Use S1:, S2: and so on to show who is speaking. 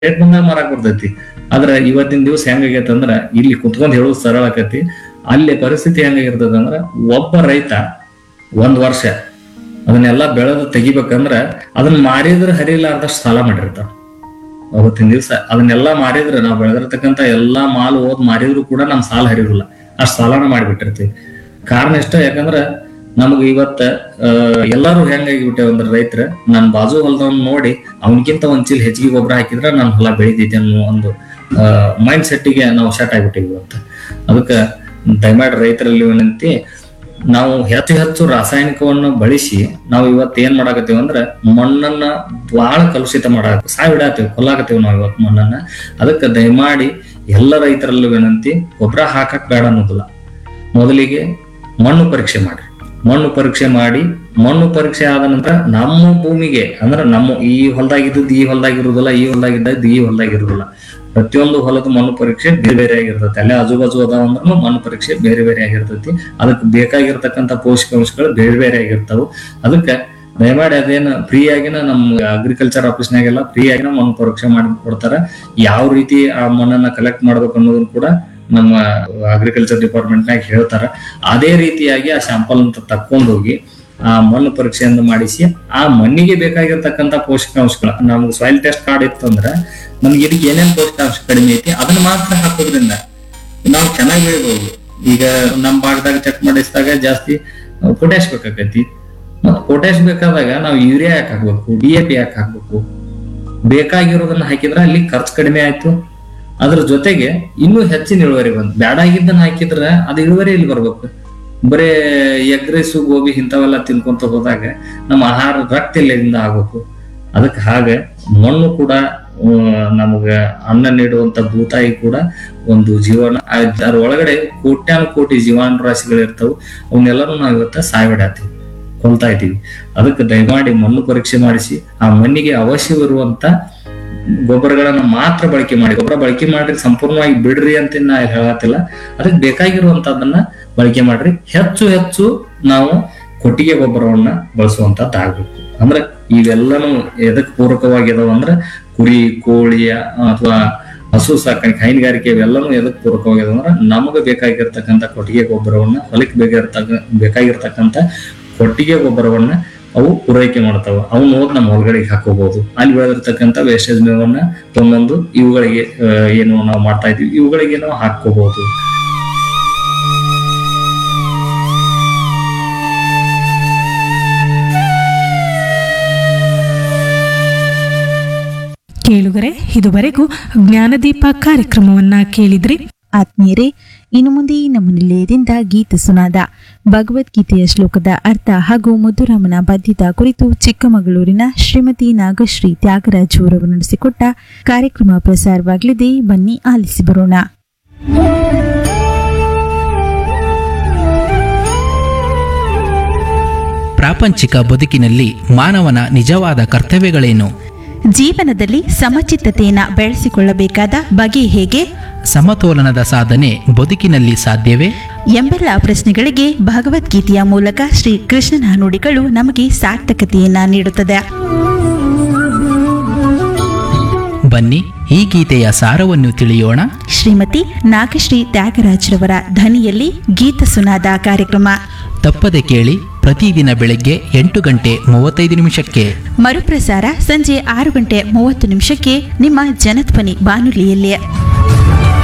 S1: rate ಬಂದಾಗ ಮಾರಾಕ್ ಬರ್ತೈತಿ ಆದ್ರ ಇವತ್ತಿನ ದಿವಸ ಹೆಂಗಾಗೈತೆ ಅಂದ್ರ ಇಲ್ಲಿ ಕುತ್ಕೊಂಡ್ ಹೇಳೋದು ಸರಳ ಆಕತಿ ಅಲ್ಲಿ ಪರಿಸ್ಥಿತಿ ಹೆಂಗಾಗಿರ್ತದ ಅಂದ್ರ ಒಬ್ಬ ರೈತ ಒಂದ್ ವರ್ಷ ಅದನ್ನೆಲ್ಲ ಬೆಳೆದು ತೆಗಿಬೇಕಂದ್ರ ಅದನ್ನ ಮಾರಿದ್ರ ಹರಿಲಾರ್ದಷ್ಟು ಸಾಲ ಮಾಡಿರ್ತಾವ ಅವತ್ತಿನ ದಿವಸ ಅದನ್ನೆಲ್ಲ ಮಾರಿದ್ರೆ ನಾವು ಬೆಳೆದಿರ್ತಕ್ಕಂಥ ಎಲ್ಲಾ ಮಾಲ್ ಓದ್ ಮಾರಿದ್ರು ಕೂಡ ನಮ್ ಸಾಲ ಹರಿಯೋದಿಲ್ಲ ಅಷ್ಟ್ ಸಾಲನ ಮಾಡಿಬಿಟ್ಟಿರ್ತೀವಿ ಕಾರಣ ಇಷ್ಟ ಯಾಕಂದ್ರ ನಮಗ ಇವತ್ತ ಆ, ಎಲ್ಲಾರು ಹೆಂಗಾಗಿಬಿಟ್ಟೆ ಅಂದ್ರ ರೈತರ ನನ್ ಬಾಜು ಹೊಲದವ್ನ ನೋಡಿ ಅವನಕ್ಕಿಂತ ಒಂದ್ ಚೀಲ ಹೆಚ್ಚಿಗೆ ಗೊಬ್ಬರ ಹಾಕಿದ್ರೆ ನನ್ ಹೊಲ ಬೆಳಿತೈತಿ ಅನ್ನೋ ಒಂದು ಮೈಂಡ್ ಸೆಟ್ಟಿಗೆ ನಾವು ಸೆಟ್ ಆಗ್ಬಿಟ್ಟಿವಿ ಇವತ್ತ ಅದಕ್ಕ ದಯಮಾಡಿ ರೈತರಲ್ಲಿ ವಿನಂತಿ ನಾವು ಹೆಚ್ಚು ಹೆಚ್ಚು ರಾಸಾಯನಿಕವನ್ನು ಬಳಸಿ ನಾವು ಇವತ್ತು ಏನ್ ಮಾಡಾಕತ್ತೀವಿ ಅಂದ್ರ ಮಣ್ಣನ್ನ ಬಹಳ ಕಲುಷಿತ ಮಾಡಾಕ ಸಾವಿಡಾತೀವಿ ಕೊಲ್ಲಾಕತ್ತೀವಿ ನಾವು ಇವತ್ತು ಮಣ್ಣನ್ನ ಅದಕ್ಕೆ ದಯಮಾಡಿ ಎಲ್ಲ ರೈತರಲ್ಲೂ ವಿನಂತಿ ಗೊಬ್ಬರ ಹಾಕಕ್ ಬೇಡ ಅನ್ನೋದಿಲ್ಲ ಮೊದಲಿಗೆ ಮಣ್ಣು ಪರೀಕ್ಷೆ ಮಾಡಿ ಮಣ್ಣು ಪರೀಕ್ಷೆ ಮಾಡಿ ಮಣ್ಣು ಪರೀಕ್ಷೆ ಆದ ನಂತರ ನಮ್ಮ ಭೂಮಿಗೆ ಅಂದ್ರೆ ನಮ್ಮ ಈ ಹೊಲದಾಗಿದ್ದದ್ದು ಈ ಹೊಲದಾಗಿರುವುದಿಲ್ಲ ಈ ಹೊಲದಾಗಿದ್ದದ್ದು ಈ ಹೊಲದಾಗಿರುವುದಿಲ್ಲ ಪ್ರತಿಯೊಂದು ಹೊಲದ ಮಣ್ಣು ಪರೀಕ್ಷೆ ಬೇರೆ ಬೇರೆ ಆಗಿರ್ತೈತಿ ಅಲ್ಲೇ ಆಜು ಬಾಜು ಅದಾವ ಅಂದ್ರೂ ಮಣ್ಣು ಪರೀಕ್ಷೆ ಬೇರೆ ಬೇರೆ ಆಗಿರ್ತೈತಿ ಅದಕ್ಕೆ ಬೇಕಾಗಿರ್ತಕ್ಕಂಥ ಪೋಷಕಾಂಶಗಳು ಬೇರೆ ಬೇರೆ ಆಗಿರ್ತಾವ ಅದಕ್ಕೆ ದಯಮಾಡಿ ಅದೇನು ಫ್ರೀ ಆಗಿನ ನಮ್ಮ ಅಗ್ರಿಕಲ್ಚರ್ ಆಫೀಸ್ನಾಗೆಲ್ಲ ಫ್ರೀ ಆಗಿನ ಮಣ್ಣು ಪರೀಕ್ಷೆ ಮಾಡಿ ಕೊಡ್ತಾರ ಯಾವ ರೀತಿ ಆ ಮಣ್ಣನ್ನ ಕಲೆಕ್ಟ್ ಮಾಡ್ಬೇಕು ಅನ್ನೋದನ್ನ ಕೂಡ ನಮ್ಮ ಅಗ್ರಿಕಲ್ಚರ್ ಡಿಪಾರ್ಟ್ಮೆಂಟ್ನಾಗ ಹೇಳ್ತಾರ ಅದೇ ರೀತಿಯಾಗಿ ಆ ಸ್ಯಾಂಪಲ್ ಅಂತ ತಕ್ಕೊಂಡೋಗಿ ಆ ಮಣ್ಣು ಪರೀಕ್ಷೆಯನ್ನು ಮಾಡಿಸಿ ಆ ಮಣ್ಣಿಗೆ ಬೇಕಾಗಿರ್ತಕ್ಕಂಥ ಪೋಷಕಾಂಶಗಳು ನಮ್ಗೆ ಸಾಯಿಲ್ ಟೆಸ್ಟ್ ಕಾರ್ಡ್ ಇತ್ತು ಅಂದ್ರೆ ನಮ್ಗೆ ಇದಕ್ಕೆ ಏನೇನ್ ಪೋಷಕಾಂಶ ಕಡಿಮೆ ಐತಿ ಅದನ್ನ ಮಾತ್ರ ಹಾಕೋದ್ರಿಂದ ನಾವು ಚೆನ್ನಾಗಿ ಬೆಳಿಬಹುದು ಈಗ ನಮ್ಮ ಭಾಗದಾಗ ಚೆಕ್ ಮಾಡಿಸಿದಾಗ ಜಾಸ್ತಿ ಪೊಟ್ಯಾಶ್ ಬೇಕಾಕೈತಿ ಮತ್ತೆ ಪೊಟ್ಯಾಶ್ ಬೇಕಾದಾಗ ನಾವು ಯೂರಿಯಾ ಯಾಕೆ ಹಾಕ್ಬೇಕು ಡಿ ಎ ಪಿ ಯಾಕೆ ಹಾಕ್ಬೇಕು ಬೇಕಾಗಿರೋದನ್ನ ಹಾಕಿದ್ರೆ ಅಲ್ಲಿ ಖರ್ಚು ಕಡಿಮೆ ಆಯ್ತು ಅದ್ರ ಜೊತೆಗೆ ಇನ್ನೂ ಹೆಚ್ಚಿನ ಇಳುವರಿ ಬಂತು ಬ್ಯಾಡಾಗಿದ್ದನ್ನ ಹಾಕಿದ್ರೆ ಅದು ಇಳುವರಿ ಇಲ್ಲಿ ಬರ್ಬೇಕು ಬರೇ ಎಗ್ ರೈಸು ಗೋಬಿ ಇಂಥವೆಲ್ಲ ತಿನ್ಕೊಂತ ಹೋದಾಗ ನಮ್ಮ ಆಹಾರ ರಕ್ತ ಇಲ್ಲಿಂದ ಆಗ್ಬೇಕು ಅದಕ್ಕೆ ಹಾಗೆ ಮಣ್ಣು ಕೂಡ ಆ, ನಮಗ ಅನ್ನ ನೀಡುವಂತ ಭೂತಾಯಿ ಕೂಡ ಒಂದು ಜೀವನ ಅದ್ರ ಒಳಗಡೆ ಕೋಟ್ಯಾನು ಕೋಟಿ ಜೀವಾಣು ರಾಶಿಗಳು ಇರ್ತಾವ ಅವನ್ನೆಲ್ಲರೂ ನಾವು ಇವತ್ತ ಸಾಯ್ಬಿಡಾತೀವಿ ಕೊಲ್ತಾ ಇದ್ದೀವಿ ಅದಕ್ಕೆ ದಯಮಾಡಿ ಮಣ್ಣು ಪರೀಕ್ಷೆ ಮಾಡಿಸಿ ಆ ಮಣ್ಣಿಗೆ ಅವಶ್ಯವಿರುವಂತ ಗೊಬ್ಬರಗಳನ್ನ ಮಾತ್ರ ಬಳಕೆ ಮಾಡಿ ಗೊಬ್ಬರ ಬಳಕೆ ಮಾಡ್ರಿ ಸಂಪೂರ್ಣವಾಗಿ ಬಿಡ್ರಿ ಅಂತ ನಾ ಹೇಳತ್ತಿಲ್ಲ ಅದಕ್ಕೆ ಬೇಕಾಗಿರುವಂತದನ್ನ ಬಳಕೆ ಮಾಡ್ರಿ ಹೆಚ್ಚು ಹೆಚ್ಚು ನಾವು ಕೊಟ್ಟಿಗೆ ಗೊಬ್ಬರವನ್ನ ಬಳಸುವಂತದ್ದು ಆಗ್ಬೇಕು ಅಂದ್ರೆ ಇವೆಲ್ಲನೂ ಎದಕ್ ಪೂರಕವಾಗಿದಾವ ಅಂದ್ರೆ ಕುರಿ ಕೋಳಿ ಅಥವಾ ಹಸು ಸಾಕಾಣಿಕೆ ಹೈನುಗಾರಿಕೆ ಇವೆಲ್ಲನೂ ಎದಕ್ ಪೂರಕವಾಗಿದಾವ ಅಂದ್ರೆ ನಮಗೆ ಬೇಕಾಗಿರ್ತಕ್ಕಂಥ ಕೊಟ್ಟಿಗೆ ಗೊಬ್ಬರವನ್ನ ಹೊಲಕ್ಕೆ ಬೇಕಾಗಿರ್ತಕ್ಕ ಬೇಕಾಗಿರ್ತಕ್ಕಂಥ ಕೊಟ್ಟಿಗೆ ಗೊಬ್ಬರವನ್ನ ಅವು ಪೂರೈಕೆ ಮಾಡ್ತಾವ ಅವನ್ನ ಹೋದ್ ನಮ್ಮ ಹೊಲಗಳಿಗೆ ಹಾಕೋಬಹುದು ಅಲ್ಲಿ ಬೆಳೆದಿರ್ತಕ್ಕಂಥ ವೇಸ್ಟೇಜ್ ಮೇವನ್ನ ತೊಗೊಂಬಂದು ಇವುಗಳಿಗೆ ಆ, ಏನು ನಾವು ಮಾಡ್ತಾ ಇದೀವಿ ಇವುಗಳಿಗೆ ನಾವು ಹಾಕೋಬಹುದು
S2: ಕೇಳುಗರೆ ಇದುವರೆಗೂ ಜ್ಞಾನದೀಪ ಕಾರ್ಯಕ್ರಮವನ್ನ ಕೇಳಿದ್ರಿ
S3: ಆತ್ಮೀಯರೇ ಇನ್ನು ಮುಂದೆ ನಮ್ಮ ನಿಲಯದಿಂದ ಗೀತ ಸುನಾದ ಭಗವದ್ಗೀತೆಯ ಶ್ಲೋಕದ ಅರ್ಥ ಹಾಗೂ ಮುದ್ದುರಾಮನ ಬದ್ಧದ ಕುರಿತು ಚಿಕ್ಕಮಗಳೂರಿನ ಶ್ರೀಮತಿ ನಾಗಶ್ರೀ ತ್ಯಾಗರಾಜ್ ಅವರು ನಡೆಸಿಕೊಟ್ಟ ಕಾರ್ಯಕ್ರಮ ಪ್ರಸಾರವಾಗಲಿದೆ ಬನ್ನಿ ಆಲಿಸಿ ಬರೋಣ
S4: ಪ್ರಾಪಂಚಿಕ ಬದುಕಿನಲ್ಲಿ ಮಾನವನ ನಿಜವಾದ ಕರ್ತವ್ಯಗಳೇನು
S3: ಜೀವನದಲ್ಲಿ ಸಮಚಿತ್ತತೆಯನ್ನು ಬೆಳೆಸಿಕೊಳ್ಳಬೇಕಾದ ಬಗೆ ಹೇಗೆ
S4: ಸಮತೋಲನದ ಸಾಧನೆ ಬದುಕಿನಲ್ಲಿ ಸಾಧ್ಯವೇ
S3: ಎಂಬೆಲ್ಲ ಪ್ರಶ್ನೆಗಳಿಗೆ ಭಗವದ್ಗೀತೆಯ ಮೂಲಕ ಶ್ರೀ ಕೃಷ್ಣನ ನುಡಿಗಳು ನಮಗೆ ಸಾರ್ಥಕತೆಯನ್ನ ನೀಡುತ್ತದೆ
S4: ಬನ್ನಿ ಈ ಗೀತೆಯ ಸಾರವನ್ನು ತಿಳಿಯೋಣ
S3: ಶ್ರೀಮತಿ ನಾಗಶ್ರೀ ತ್ಯಾಗರಾಜ್ರವರ ಧ್ವನಿಯಲ್ಲಿ ಗೀತ ಸುನಾದ ಕಾರ್ಯಕ್ರಮ
S4: ತಪ್ಪದೆ ಕೇಳಿ ಪ್ರತಿದಿನ ಬೆಳಗ್ಗೆ ಎಂಟು ಗಂಟೆ ಮೂವತ್ತೈದು ನಿಮಿಷಕ್ಕೆ
S3: ಮರುಪ್ರಸಾರ ಸಂಜೆ ಆರು ಗಂಟೆ ಮೂವತ್ತು ನಿಮಿಷಕ್ಕೆ ನಿಮ್ಮ ಜನಧ್ವನಿ ಬಾನುಲಿಯಲ್ಲಿ